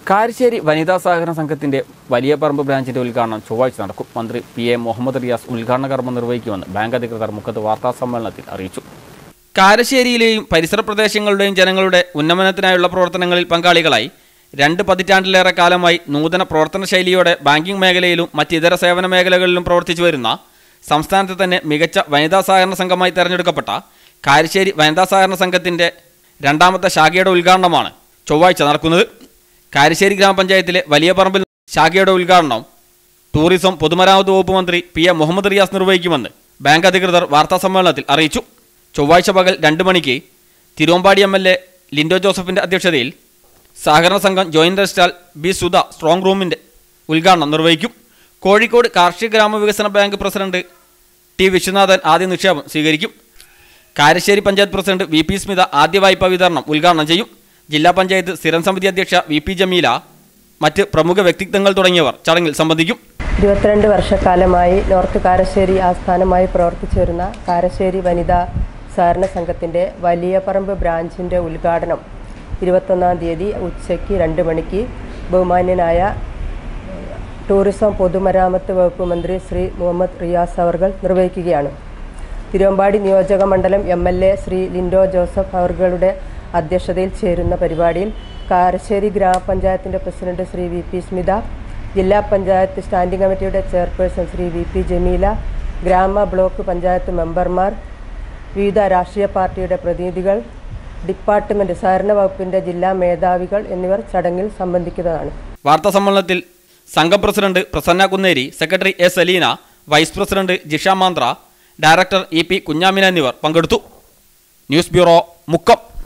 കാരശ്ശേരി വനിതാ സഹകരണ സംഘത്തിന്റെ വലിയ പറമ്പ് ബ്രാഞ്ചിന്റെ ഉദ്ഘാടനം ചൊവ്വാഴ്ച നടക്കും മന്ത്രി പി എ മുഹമ്മദ് റിയാസ് ഉദ്ഘാടന കർമ്മം നിർവഹിക്കുമെന്ന് ബാങ്ക് അധികൃതർ മുഖത്ത് വാർത്താ സമ്മേളനത്തിൽ അറിയിച്ചു കാരശ്ശേരിയിലെയും പരിസര പ്രദേശങ്ങളുടെയും ജനങ്ങളുടെ ഉന്നമനത്തിനായുള്ള പ്രവർത്തനങ്ങളിൽ പങ്കാളികളായി രണ്ട് പതിറ്റാണ്ടിലേറെ കാലമായി നൂതന പ്രവർത്തന ശൈലിയോടെ ബാങ്കിംഗ് മേഖലയിലും മറ്റിതര സേവന മേഖലകളിലും പ്രവർത്തിച്ചു വരുന്ന സംസ്ഥാനത്തെ തന്നെ മികച്ച വനിതാ സഹകരണ സംഘമായി തെരഞ്ഞെടുക്കപ്പെട്ട കാരശ്ശേരി വനിതാ സഹകരണ സംഘത്തിന്റെ രണ്ടാമത്തെ ശാഖയുടെ ഉദ്ഘാടനമാണ് ചൊവ്വാഴ്ച നടക്കുന്നത് കാരശ്ശേരി ഗ്രാമപഞ്ചായത്തിലെ വലിയ പറമ്പിൽ ശാഖയുടെ ഉദ്ഘാടനം ടൂറിസം പൊതുമരാമത്ത് വകുപ്പ് മന്ത്രി പി എ മുഹമ്മദ് റിയാസ് നിർവഹിക്കുമെന്ന് ബാങ്ക് അധികൃതർ വാർത്താസമ്മേളനത്തിൽ അറിയിച്ചു ചൊവ്വാഴ്ച പകൽ രണ്ട് മണിക്ക് Thiruvambady M L A Linto ജോസഫിന്റെ അധ്യക്ഷതയിൽ സഹകരണ സംഘം joint registrar B Sudha strong റൂമിന്റെ ഉദ്ഘാടനം നിർവഹിക്കും കോഴിക്കോട് കാർഷിക ഗ്രാമവികസന ബാങ്ക് പ്രസിഡന്റ് ടി വിശ്വനാഥൻ ആദ്യ നിക്ഷേപം സ്വീകരിക്കും Karassery panchayat president V P Smitha ആദ്യ വായ്പാ വിതരണം ഉദ്ഘാടനം ചെയ്യും ജില്ലാ പഞ്ചായത്ത് സ്ഥിരം സമിതി അധ്യക്ഷ വി പി ജമീല മറ്റ് പ്രമുഖ വ്യക്തിത്വങ്ങൾ തുടങ്ങിയവർ ചടങ്ങിൽ സംബന്ധിക്കും ഇരുപത്തിരണ്ട് വർഷക്കാലമായി നോർത്ത് കാരശ്ശേരി ആസ്ഥാനമായി പ്രവർത്തിച്ചു വരുന്ന കാരശ്ശേരി വനിതാ സഹകരണ സംഘത്തിൻ്റെ വലിയ പറമ്പ് ബ്രാഞ്ചിൻ്റെ ഉദ്ഘാടനം ഇരുപത്തൊന്നാം തീയതി ഉച്ചയ്ക്ക് രണ്ട് മണിക്ക് ബഹുമാന്യനായ ടൂറിസം പൊതുമരാമത്ത് വകുപ്പ് മന്ത്രി ശ്രീ മുഹമ്മദ് റിയാസ് അവർകൾ നിർവഹിക്കുകയാണ് തിരുവമ്പാടി നിയോജക മണ്ഡലം M L A Shri Linto Joseph അവർകളുടെ അധ്യക്ഷതയിൽ ചേരുന്ന പരിപാടിയിൽ കാരശ്ശേരി ഗ്രാമപഞ്ചായത്തിൻ്റെ president Shri V P Smitha ജില്ലാ പഞ്ചായത്ത് സ്റ്റാൻഡിംഗ് കമ്മിറ്റിയുടെ chairperson Shri V P Jameela ഗ്രാമ ബ്ലോക്ക് പഞ്ചായത്ത് മെമ്പർമാർ വിവിധ രാഷ്ട്രീയ പാർട്ടിയുടെ പ്രതിനിധികൾ ഡിപ്പാർട്ട്മെൻറ്റ് സഹകരണ വകുപ്പിൻ്റെ ജില്ലാ മേധാവികൾ എന്നിവർ ചടങ്ങിൽ സംബന്ധിക്കുന്നതാണ് വാർത്താ സമ്മേളനത്തിൽ സംഘം president Prasanna Kunneri secretary S Salina vice president Jisha Manthra director E P Kunhamina എന്നിവർ പങ്കെടുത്തു ന്യൂസ് ബ്യൂറോ മുക്കം